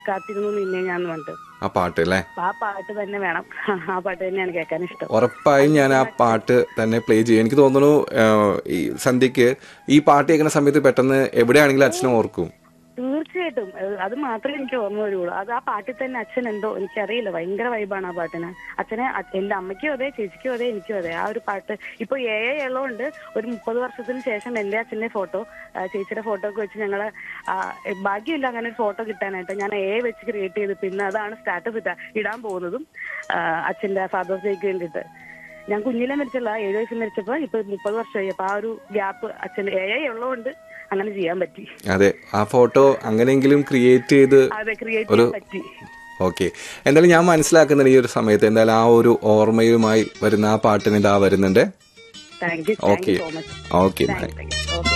കാത്തിരുന്നു നിന്നെ ഞാൻ പറഞ്ഞിട്ട് ആ പാട്ട് അല്ലേ അപ്പൊ ആ പാട്ട് തന്നെ വേണം ആ പാട്ട് തന്നെയാണ് കേൾക്കാൻ ഇഷ്ടം ഉറപ്പായും ഞാൻ ആ പാട്ട് തന്നെ പ്ലേ ചെയ്യും എനിക്ക് തോന്നുന്നു ആ, ഈ സന്ധ്യക്ക് ഈ പാട്ട് കേൾക്കുന്ന സമയത്ത് പെട്ടെന്ന് എവിടെയാണെങ്കിലും അച്ഛനെ ഓർക്കും തീർച്ചയായിട്ടും അത് അത് മാത്രമേ എനിക്ക് ഓർമ്മ വരുള്ളൂ അത് ആ പാട്ടിൽ തന്നെ അച്ഛൻ എന്തോ എനിക്കറിയില്ല ഭയങ്കര വൈബാണ് ആ പാട്ടിന് അച്ഛനെ അ- എന്റെ അമ്മയ്ക്കും അതെ ചേച്ചിക്കും അതെ എനിക്കും അതെ ആ ഒരു പാട്ട് ഇപ്പൊ എ ഐ ഉള്ളതുകൊണ്ട് ഒരു മുപ്പത് വർഷത്തിന് ശേഷം എന്റെ അച്ഛന്റെ ഫോട്ടോ ചേച്ചിയുടെ ഫോട്ടോ ഒക്കെ വെച്ച് ഞങ്ങള് ആ, എ, ഭാഗ്യമില്ല അങ്ങനെ ഒരു ഫോട്ടോ കിട്ടാനായിട്ട് ഞാൻ എ വെച്ച് ക്രിയേറ്റ് ചെയ്ത് പിന്നെ അതാണ് സ്റ്റാറ്റസ് ഇട്ട ഇടാൻ പോകുന്നതും ആ, അച്ഛന്റെ ഫാദേഴ്സ് ഡേക്ക് വേണ്ടിയിട്ട് ഞാൻ കുഞ്ഞിലെ മരിച്ചല്ല ഏഴ് വയസ്സ് മരിച്ചപ്പോ ഇപ്പൊ മുപ്പത് വർഷമായി അപ്പൊ ആ ഒരു ഗ്യാപ്പ് അച്ഛന്റെ എ ഐ ഉള്ളതുകൊണ്ട് അങ്ങനെ ചെയ്യാൻ പറ്റി അതെ ആ ഫോട്ടോ അങ്ങനെയെങ്കിലും ക്രിയേറ്റ് ചെയ്ത് അതെ ക്രിയേറ്റ് ഒരു- ചെയ്യാൻ പറ്റി ഓക്കെ എന്തായാലും ഞാൻ മനസ്സിലാക്കുന്നുണ്ട് ഈ ഒരു സമയത്ത് എന്തായാലും ആ ഒരു ഓർമ്മയുമായി വരുന്ന ആ പാട്ടിന് ഇതാ വരുന്നുണ്ട് thank you thank okay you so much okay thank U